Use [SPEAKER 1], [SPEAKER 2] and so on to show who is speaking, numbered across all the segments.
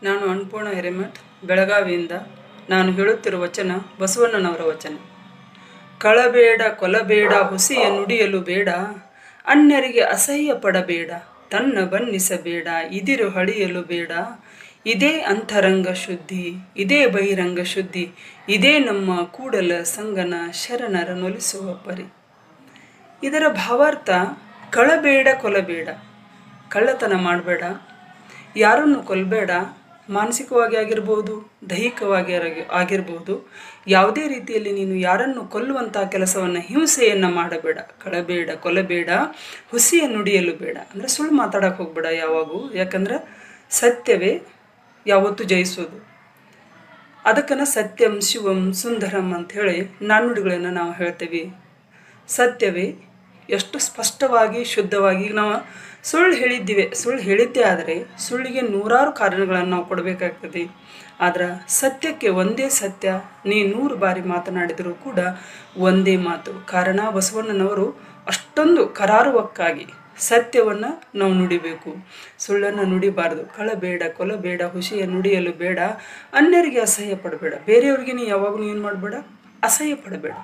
[SPEAKER 1] ನಾನು ಅನ್ಪೂರ್ಣ ಹಿರೇಮಠ್ ಬೆಳಗಾವಿಯಿಂದ ನಾನು ಹೇಳುತ್ತಿರುವ ವಚನ ಬಸವಣ್ಣನವರ ವಚನ ಕಳಬೇಡ ಕೊಲಬೇಡ ಹುಸಿಯ ನುಡಿಯಲು ಬೇಡ ಅನ್ಯರಿಗೆ ಅಸಹ್ಯ ಪಡಬೇಡ ತನ್ನ ಬನ್ನಿಸಬೇಡ ಇದಿರು ಹಳಿಯಲು ಬೇಡ ಇದೇ ಅಂತರಂಗ ಶುದ್ಧಿ ಇದೇ ಬಹಿರಂಗ ಶುದ್ಧಿ ಇದೇ ನಮ್ಮ ಕೂಡಲ ಸಂಗನ ಶರಣರ ನೊಲಿಸುವ ಪರಿ ಇದರ ಭಾವಾರ್ಥ ಕಳಬೇಡ ಕೊಲಬೇಡ ಕಳ್ಳತನ ಮಾಡಬೇಡ ಯಾರನ್ನು ಕೊಲ್ಲಬೇಡ ಮಾನಸಿಕವಾಗಿ ಆಗಿರ್ಬೋದು ದೈಹಿಕವಾಗಿ ಆಗಿ- ಆಗಿರ್ಬೋದು ಯಾವುದೇ ರೀತಿಯಲ್ಲಿ ನೀನು ಯಾರನ್ನು ಕೊಲ್ಲುವಂಥ ಕೆಲಸವನ್ನು ಹಿಂಸೆಯನ್ನು ಮಾಡಬೇಡ ಕಳಬೇಡ ಕೊಲ್ಲಬೇಡ ಹುಸಿಯ ನುಡಿಯಲು ಬೇಡ ಅಂದರೆ ಸುಳ್ಳು ಮಾತಾಡೋಕೆ ಹೋಗ್ಬೇಡ ಯಾವಾಗೂ ಯಾಕಂದ್ರೆ ಸತ್ಯವೇ ಯಾವತ್ತೂ ಜಯಿಸೋದು ಅದಕ್ಕನ ಸತ್ಯಂ ಶಿವಂ ಸುಂದರಂ ಅಂಥೇಳಿ ನಾಣ್ಣುಡಿಗಳನ್ನು ನಾವು ಹೇಳ್ತೇವೆ ಸತ್ಯವೇ ಎಷ್ಟು ಸ್ಪಷ್ಟವಾಗಿ ಶುದ್ಧವಾಗಿ ಈಗ ನಾವು ಸುಳ್ಳು ಹೇಳಿದ್ದೀವಿ ಸುಳ್ಳು ಹೇಳಿದ್ದೇ ಆದರೆ ಸುಳ್ಳಿಗೆ ನೂರಾರು ಕಾರಣಗಳನ್ನು ನಾವು ಕೊಡಬೇಕಾಗ್ತದೆ ಆದ್ರೆ ಸತ್ಯಕ್ಕೆ ಒಂದೇ ಸತ್ಯ ನೀ ನೂರು ಬಾರಿ ಮಾತನಾಡಿದರೂ ಕೂಡ ಒಂದೇ ಮಾತು ಕಾರಣ ಬಸವಣ್ಣನವರು ಅಷ್ಟೊಂದು ಕರಾರುವಕ್ಕಾಗಿ ಸತ್ಯವನ್ನು ನಾವು ನುಡಿಬೇಕು ಸುಳ್ಳನ್ನು ನುಡಿಬಾರ್ದು ಕಳಬೇಡ ಕೊಲಬೇಡ ಹುಷಿಯ ನುಡಿಯಲು ಬೇಡ ಅನ್ಯರಿಗೆ ಅಸಹ್ಯ ಪಡಬೇಡ ಬೇರೆಯವ್ರಿಗೆ ನೀ ಯಾವಾಗಲೂ ಏನು ಮಾಡಬೇಡ ಅಸಹ್ಯ ಪಡಬೇಡ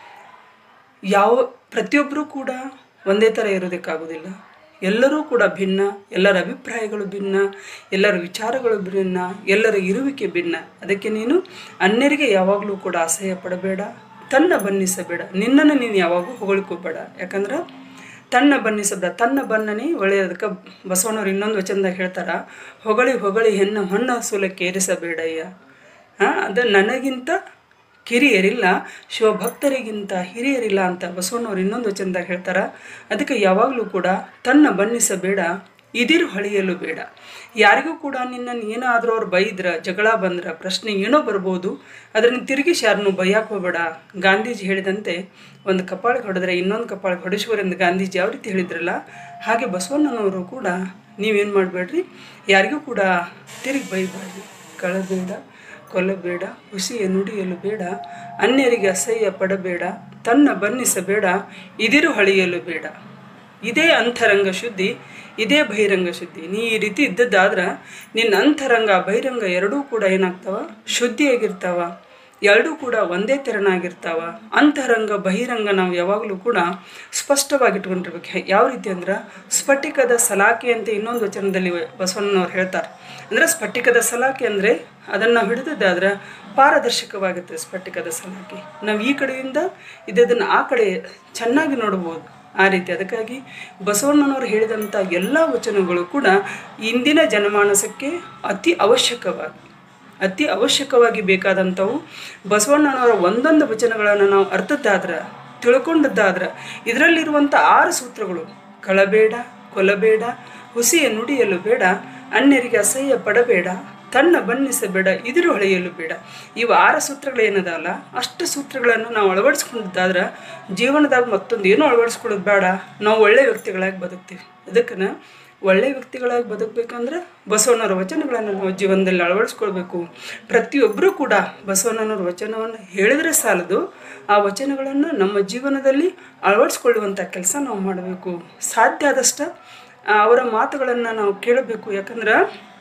[SPEAKER 1] ಯಾವ ಪ್ರತಿಯೊಬ್ಬರೂ ಕೂಡ ಒಂದೇ ಥರ ಇರೋದಕ್ಕಾಗೋದಿಲ್ಲ ಎಲ್ಲರೂ ಕೂಡ ಭಿನ್ನ ಎಲ್ಲರ ಅಭಿಪ್ರಾಯಗಳು ಭಿನ್ನ ಎಲ್ಲರ ವಿಚಾರಗಳು ಭಿನ್ನ ಎಲ್ಲರ ಇರುವಿಕೆ ಭಿನ್ನ ಅದಕ್ಕೆ ನೀನು ಅನ್ಯರಿಗೆ ಯಾವಾಗಲೂ ಕೂಡ ಅಸಹ್ಯ ಪಡಬೇಡ ತನ್ನ ಬನ್ನಿಸಬೇಡ ನಿನ್ನನ್ನು ನೀನು ಯಾವಾಗೂ ಹೊಗಳ್ಕೋಬೇಡ ಯಾಕಂದ್ರೆ ತನ್ನ ಬನ್ನಿಸಬೇಡ ತನ್ನ ಬನ್ನನೇ ಒಳ್ಳೆಯದಕ್ಕೆ ಬಸವಣ್ಣವ್ರು ಇನ್ನೊಂದು ವಚನದಾಗ ಹೇಳ್ತಾರ ಹೊಗಳಿ ಹೊಗಳಿ ಹೆಣ್ಣ ಹೊನ್ನ ಸೂಲಕ್ಕೆ ಏರಿಸಬೇಡಯ್ಯ ಹಾಂ ಅದು ನನಗಿಂತ ಕಿರಿಯರಿಲ್ಲ ಶಿವಭಕ್ತರಿಗಿಂತ ಹಿರಿಯರಿಲ್ಲ ಅಂತ ಬಸವಣ್ಣವ್ರು ಇನ್ನೊಂದು ವಚನದಾಗ ಹೇಳ್ತಾರ ಅದಕ್ಕೆ ಯಾವಾಗಲೂ ಕೂಡ ತನ್ನ ಬನ್ನಿಸಬೇಡ ಇದಿರು ಹೊಳೆಯಲು ಬೇಡ ಯಾರಿಗೂ ಕೂಡ ನಿನ್ನನ್ನು ಏನಾದರೂ ಅವ್ರು ಬೈದ್ರ ಜಗಳ ಬಂದ್ರ ಪ್ರಶ್ನೆ ಏನೋ ಬರ್ಬೋದು ಅದನ್ನು ತಿರುಗಿಸಿ ಯಾರನ್ನು ಬೈಯಾಕೆ ಹೋಗ್ಬೇಡ ಗಾಂಧೀಜಿ ಹೇಳಿದಂತೆ ಒಂದು ಕಪಾಳಿಗೆ ಹೊಡೆದ್ರೆ ಇನ್ನೊಂದು ಕಪಾಳಿಗೆ ಹೊಡಿಸುವರೆಂದು ಗಾಂಧೀಜಿ ಯಾವ ರೀತಿ ಹೇಳಿದ್ರಲ್ಲ ಹಾಗೆ ಬಸವಣ್ಣನವರು ಕೂಡ ನೀವೇನು ಮಾಡಬೇಡ್ರಿ ಯಾರಿಗೂ ಕೂಡ ತಿರುಗಿ ಬೈಬೇಡ್ರಿ ಕಳಬೇಡ ಕೊಲ್ಲಬೇಡ ಹುಸಿಯ ನುಡಿಯಲು ಬೇಡ ಅನ್ಯರಿಗೆ ಅಸಹ್ಯ ಪಡಬೇಡ ತನ್ನ ಬನ್ನಿಸಬೇಡ ಇದಿರು ಹಳಿಯಲು ಬೇಡ ಇದೇ ಅಂತರಂಗ ಶುದ್ಧಿ ಇದೇ ಬಹಿರಂಗ ಶುದ್ಧಿ ನೀ ಈ ರೀತಿ ಇದ್ದದ್ದಾದ್ರೆ ನಿನ್ನ ಅಂತರಂಗ ಬಹಿರಂಗ ಎರಡೂ ಕೂಡ ಏನಾಗ್ತಾವ ಶುದ್ಧಿಯಾಗಿರ್ತಾವ ಎರಡೂ ಕೂಡ ಒಂದೇ ತೆರನಾಗಿರ್ತಾವ ಅಂತರಂಗ ಬಹಿರಂಗ ನಾವು ಯಾವಾಗಲೂ ಕೂಡ ಸ್ಪಷ್ಟವಾಗಿ ಇಟ್ಕೊಂಡಿರ್ಬೇಕು ಯಾವ ರೀತಿ ಅಂದ್ರೆ ಸ್ಫಟಿಕದ ಸಲಾಕೆ ಅಂತ ಇನ್ನೊಂದು ವಚನದಲ್ಲಿ ಬಸವಣ್ಣನವ್ರು ಹೇಳ್ತಾರೆ ಅಂದರೆ ಸ್ಫಟಿಕದ ಸಲಾಕೆ ಅಂದರೆ ಅದನ್ನು ನಾವು ಹಿಡಿದಿದ್ದಾದ್ರೆ ಪಾರದರ್ಶಕವಾಗಿರುತ್ತೆ ಸ್ಫಟಿಕದ ಸಲಾಕೆ ನಾವು ಈ ಕಡೆಯಿಂದ ಇದನ್ನು ಆ ಕಡೆ ಚೆನ್ನಾಗಿ ನೋಡ್ಬೋದು ಆ ರೀತಿ ಅದಕ್ಕಾಗಿ ಬಸವಣ್ಣನವರು ಹೇಳಿದಂಥ ಎಲ್ಲ ವಚನಗಳು ಕೂಡ ಇಂದಿನ ಜನಮಾನಸಕ್ಕೆ ಅತಿ ಅವಶ್ಯಕವಾಗಿ ಅತಿ ಅವಶ್ಯಕವಾಗಿ ಬೇಕಾದಂಥವು ಬಸವಣ್ಣನವರ ಒಂದೊಂದು ವಚನಗಳನ್ನು ನಾವು ಅರ್ಥದ್ದಾದ್ರೆ ತಿಳ್ಕೊಂಡದ್ದಾದ್ರೆ ಇದರಲ್ಲಿರುವಂಥ ಆರು ಸೂತ್ರಗಳು ಕಳಬೇಡ ಕೊಲಬೇಡ ಹುಸಿಯ ನುಡಿಯಲು ಬೇಡ ಅನ್ಯರಿಗೆ ಅಸಹ್ಯ ಪಡಬೇಡ ತನ್ನ ಬನ್ನಿಸಬೇಡ ಇದಿರು ಹೊಳೆಯಲು ಬೇಡ ಇವು ಆರು ಸೂತ್ರಗಳೇನದಲ್ಲ ಅಷ್ಟು ಸೂತ್ರಗಳನ್ನು ನಾವು ಅಳವಡಿಸ್ಕೊಂಡದ್ದಾದ್ರೆ ಜೀವನದಾಗ ಮತ್ತೊಂದು ಏನೂ ಅಳವಡಿಸ್ಕೊಳ್ಳೋದು ಬೇಡ ನಾವು ಒಳ್ಳೆಯ ವ್ಯಕ್ತಿಗಳಾಗಿ ಬದುಕ್ತೀವಿ ಅದಕ್ಕೆ ಒಳ್ಳೆಯ ವ್ಯಕ್ತಿಗಳಾಗಿ ಬದುಕಬೇಕಂದ್ರೆ ಬಸವಣ್ಣವ್ರ ವಚನಗಳನ್ನು ನಾವು ಜೀವನದಲ್ಲಿ ಅಳವಡಿಸ್ಕೊಳ್ಬೇಕು ಪ್ರತಿಯೊಬ್ಬರೂ ಕೂಡ ಬಸವಣ್ಣನವ್ರ ವಚನವನ್ನು ಹೇಳಿದರೆ ಸಾಲದು ಆ ವಚನಗಳನ್ನು ನಮ್ಮ ಜೀವನದಲ್ಲಿ ಅಳವಡಿಸ್ಕೊಳ್ಳುವಂಥ ಕೆಲಸ ನಾವು ಮಾಡಬೇಕು ಸಾಧ್ಯ ಆದಷ್ಟು ಆ, ಅವರ ಮಾತುಗಳನ್ನು ನಾವು ಕೇಳಬೇಕು ಯಾಕಂದ್ರೆ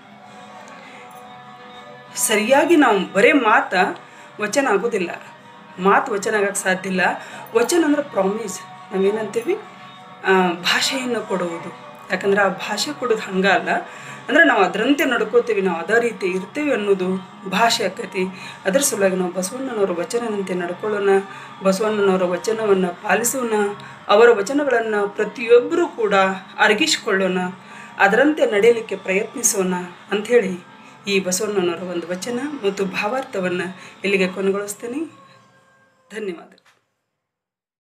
[SPEAKER 1] ಸರಿಯಾಗಿ ನಾವು ಬರೇ ಮಾತ ವಚನ ಆಗೋದಿಲ್ಲ ಮಾತು ವಚನ ಆಗಕ್ಕೆ ಸಾಧ್ಯ ಇಲ್ಲ ವಚನ ಅಂದ್ರೆ ಪ್ರಾಮಿಸ್ ನಾವೇನಂತೀವಿ ಆ, ಭಾಷೆಯನ್ನು ಕೊಡುವುದು ಯಾಕಂದ್ರೆ ಆ ಭಾಷೆ ಕೊಡೋದು ಹಂಗಲ್ಲ ಅಂದ್ರೆ ನಾವು ಅದರಂತೆ ನಡ್ಕೋತೀವಿ ನಾವು ಅದೇ ರೀತಿ ಇರ್ತೀವಿ ಅನ್ನೋದು ಭಾಷೆ ಆಕತಿ ಅದರ ಸಲುವಾಗಿ ನಾವು ಬಸವಣ್ಣನವರ ವಚನದಂತೆ ನಡ್ಕೊಳ್ಳೋಣ ಬಸವಣ್ಣನವರ ವಚನವನ್ನು ಪಾಲಿಸೋಣ ಅವರ ವಚನಗಳನ್ನು ಪ್ರತಿಯೊಬ್ಬರೂ ಕೂಡ ಅರಗಿಸಿಕೊಳ್ಳೋಣ ಅದರಂತೆ ನಡೆಯಲಿಕ್ಕೆ ಪ್ರಯತ್ನಿಸೋಣ ಅಂಥೇಳಿ ಈ ಬಸವಣ್ಣನವರ ಒಂದು ವಚನ ಮತ್ತು ಭಾವಾರ್ಥವನ್ನು ಇಲ್ಲಿಗೆ ಕೊನೆಗೊಳಿಸ್ತೇನೆ ಧನ್ಯವಾದ